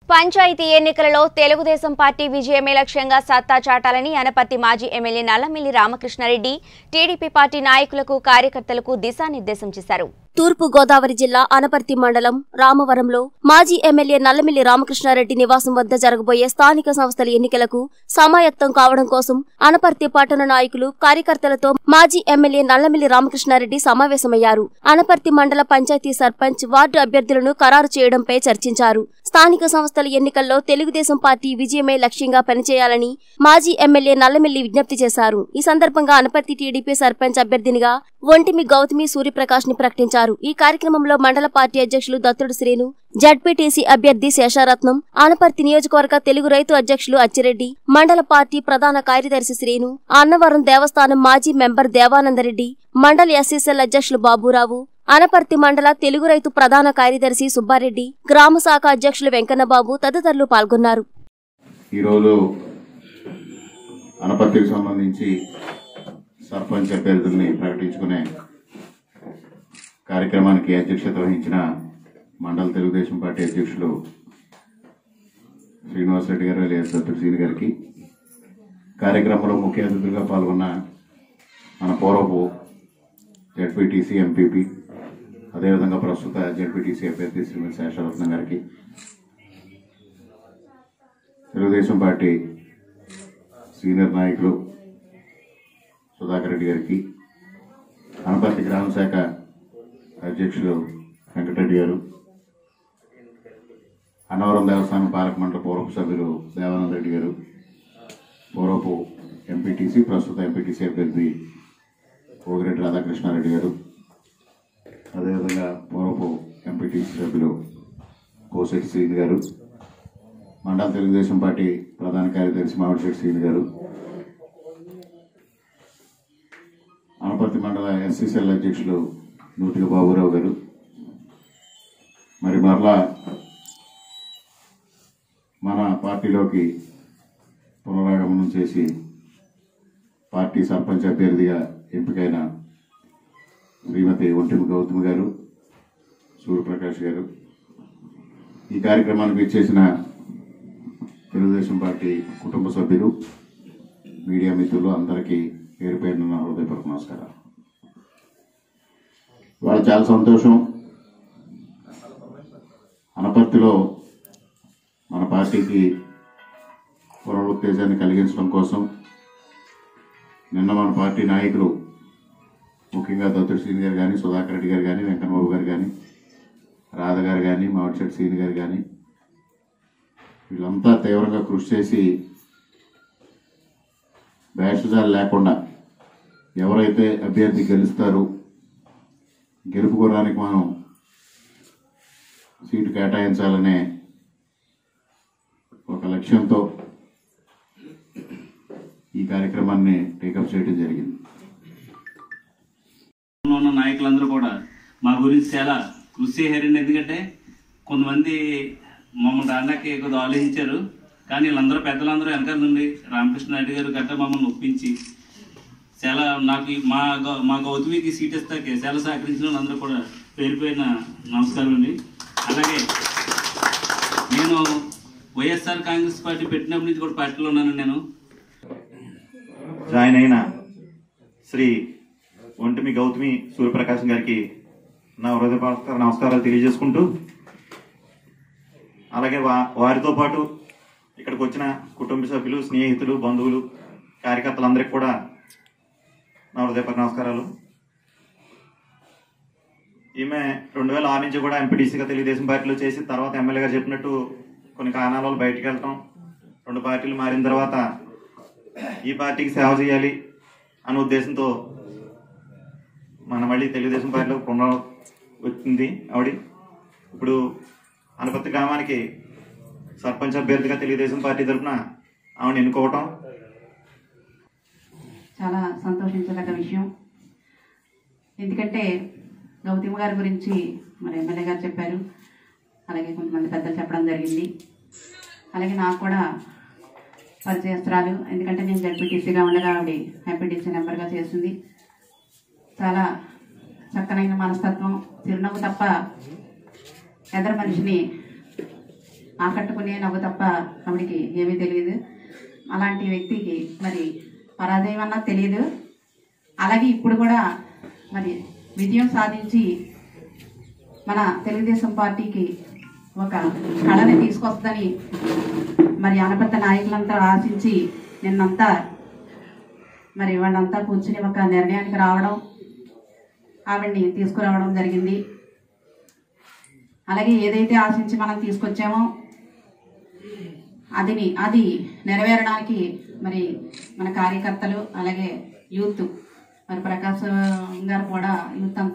పంచాయతీ ఎన్నికలలో తెలుగుదేశం పార్టీ విజయమే లక్ష్యంగా సత్తా చాటాలని అనపర్తి మాజీ MLA Nallamilli Ramakrishna Reddy TDP party నాయకులకు కార్యకర్తలకు దిశానిర్దేశం చేశారు తూర్పు గోదావరి జిల్లా అనపర్తి మండలం రామవరంలో మాజీ ఎమ్మెల్యే నల్లమిల్లి రామకృష్ణారెడ్డి నివాసం వద్ద జరగబోయే స్థానిక సంస్థల ఎన్నికలకు సమాయత్తం కావడం కోసం అనపర్తి పట్టణ నాయకులు కార్యకర్తలతో మాజీ ఎమ్మెల్యే నల్లమిల్లి రామకృష్ణారెడ్డి సమావేశమయ్యారు అనపర్తి మండల పంచాయతీ సర్పంచ్ వార్డు అభ్యర్థులను ఖరారు చేయడంపై చర్చించారు స్థానిక సంస్థల ఎన్నికల్లో తెలుగుదేశం పార్టీ విజయమే లక్ష్యంగా పనిచేయాలని మాజీ ఎమ్మెల్యే నల్లమిల్లి విజ్ఞప్తి చేశారు ఈ సందర్భంగా అనపర్తి టీడీపీ సర్పంచ్ అభ్యర్థినిగా ఒంటిమి గౌతమి సూర్యప్రకాష్ ని ప్రకటించారు ఈ కార్యక్రమంలో మండల పార్టీ అధ్యక్షులు దత్తుడు శ్రీను జడ్పీటీసీ అభ్యర్థి శేషారత్నం ఆనపర్తి నియోజకవర్గ తెలుగు రైతు అధ్యక్షులు అచ్చిరెడ్డి మండల పార్టీ ప్రధాన కార్యదర్శి శ్రీను అన్నవరం దేవస్థానం మాజీ మెంబర్ దేవానందరెడ్డి మండల ఎస్సీసీఎల్ అధ్యక్షులు బాబురావు అనపర్తి మండల తెలుగు రైతు ప్రధాన కార్యదర్శి సుబ్బారెడ్డి గ్రామ శాఖ అధ్యక్షులు వెంకన్నబాబు తదితరులు పాల్గొన్నారు ఈరోజు అనపర్తికి సంబంధించి సర్పంచ్ అభ్యర్థుల్ని ప్రకటించుకునే కార్యక్రమానికి అధ్యక్షత వహించిన మండల తెలుగుదేశం పార్టీ అధ్యక్షులు శ్రీనివాస్ రెడ్డి గారు లేదా దత్తుడు సీని గారికి కార్యక్రమంలో ముఖ్య అతిథులుగా పాల్గొన్న మన పూర్వపు జడ్పీటీసీ ఎంపీపీ అదేవిధంగా ప్రస్తుత జడ్పీటీసీ అభ్యర్థి శ్రీమతి శేషరత్నం గారికి తెలుగుదేశం పార్టీ సీనియర్ నాయకులు సుధాకర్ రెడ్డి గారికి అనపర్తి గ్రామ శాఖ అధ్యక్షులు వెంకటరెడ్డి గారు అన్నవరం దేవస్థానం పాలక మండలి పూర్వపు సభ్యులు దేవానంద రెడ్డి గారు పూర్వపు ఎంపీటీసీ ప్రస్తుత ఎంపీటీసీ అభ్యర్థి పోగిరెడ్డి రాధాకృష్ణారెడ్డి గారు అదేవిధంగా పూర్వపు ఎంపీటీసీ సభ్యులు కోసెట్టి శ్రీని గారు మండల తెలుగుదేశం పార్టీ ప్రధాన కార్యదర్శి మామిడిశెట్టి శ్రీని గారు అనపర్తి మండల ఎస్సీసీఎల్ అధ్యక్షులు నూతిక బాబురావు గారు మరి మరలా మన పార్టీలోకి పునరాగమనం చేసి పార్టీ సర్పంచ్ అభ్యర్థిగా ఎంపికైన శ్రీమతి ఒంటిమి గౌతమి గారు సూర్యప్రకాష్ గారు ఈ కార్యక్రమానికి ఇచ్చేసిన తెలుగుదేశం పార్టీ కుటుంబ సభ్యులు మీడియా మిత్రులు అందరికీ పేరు పేరున నా హృదయపూర్వక నమస్కారం వాళ్ళు చాలా సంతోషం అనపర్తిలో మన పార్టీకి పునరుత్తేజాన్ని కలిగించడం కోసం నిన్న మన పార్టీ నాయకులు ముఖ్యంగా దత్తుడు శ్రీని గారు కానీ సుధాకర్ రెడ్డి గారు కానీ వెంకన్నబాబు గారు కానీ రాధ గారు కానీ మామిడిచెట్టి శ్రీని గారు కానీ వీళ్ళంతా తీవ్రంగా కృషి చేసి భేషజాలు లేకుండా ఎవరైతే అభ్యర్థి గెలుస్తారో గెలుపుకోవడానికి మనం సీటు కేటాయించాలనే ఒక లక్ష్యంతో ఈ కార్యక్రమాన్ని టేకప్ చేయడం జరిగింది ఉన్న నాయకులందరూ కూడా మా గురించి చాలా కృషి చేశారండి ఎందుకంటే కొంతమంది మమ్మల్ని రాడానికి కొద్దిగా ఆలోచించారు కానీ వీళ్ళందరూ పెద్దలందరూ వెనకాల నుండి రామకృష్ణ రెడ్డి గారు గట్ట మమ్మల్ని ఒప్పించి చాలా నాకు ఈ- మా గౌ- మా గౌతమికి సీట్ ఇస్తాకే చాలా సహకరించిన వాళ్ళందరూ కూడా పేరు పేరున నమస్కారం అండి అలాగే నేను వైఎస్ఆర్ కాంగ్రెస్ పార్టీ పెట్టినప్పటి నుంచి కూడా పార్టీలో ఉన్నాను నేను జాయిన్ అయిన శ్రీ ఒంటిమి గౌతమి సూర్యప్రకాశం గారికి నా హృదయపూర్వక నమస్కారాలు తెలియజేసుకుంటూ అలాగే వా వారితో పాటు ఇక్కడికి వచ్చిన కుటుంబ సభ్యులు స్నేహితులు బంధువులు కార్యకర్తలందరికీ కూడా నా హృదయపూర్వక నమస్కారాలు ఈమె రెండు వేల ఆరు నుంచి కూడా ఎంపీటీసీగా తెలుగుదేశం పార్టీలో చేసి తర్వాత ఎమ్మెల్యేగా చెప్పినట్టు కొన్ని కారణాల వల్ల బయటికి వెళ్తాం రెండు పార్టీలు మారిన తర్వాత ఈ పార్టీకి సేవ చేయాలి అనే ఉద్దేశంతో మన మళ్ళీ తెలుగుదేశం పార్టీలో పునర వచ్చింది ఆవిడ ఇప్పుడు అనపత్తి గ్రామానికి సర్పంచ్ అభ్యర్థిగా తెలుగుదేశం పార్టీ తరఫున ఆవిడ ఎన్నుకోవటం చాలా సంతోషించదగ్గ విషయం ఎందుకంటే గౌతమ్ గారి గురించి మరి ఎమ్మెల్యే గారు చెప్పారు అలాగే కొంతమంది పెద్దలు చెప్పడం జరిగింది అలాగే నాకు కూడా పరిచయస్తురాలు ఎందుకంటే నేను జడ్పీటీసీగా ఉండగా ఆవిడ ఎంపీటీసీ నెంబర్గా చేసింది చాలా చక్కనైన మనస్తత్వం చిరునవ్వు తప్ప ఎదర మనిషిని ఆకట్టుకునే నవ్వు తప్ప ఆవిడికి ఏమీ తెలియదు అలాంటి వ్యక్తికి మరి పరాజయం అన్నా తెలియదు అలాగే ఇప్పుడు కూడా మరి విజయం సాధించి మన తెలుగుదేశం పార్టీకి ఒక కళని తీసుకొస్తుందని మరి అనపత్త నాయకులంతా ఆశించి నిన్నంతా మరి వాళ్ళంతా కూర్చుని ఒక నిర్ణయానికి రావడం ఆవిడ్ని తీసుకురావడం జరిగింది అలాగే ఏదైతే ఆశించి మనం తీసుకొచ్చామో అదిని అది నెరవేరడానికి మరి మన కార్యకర్తలు అలాగే యూత్ మరి ప్రకాశ్ గారు కూడా యూత్ అంతా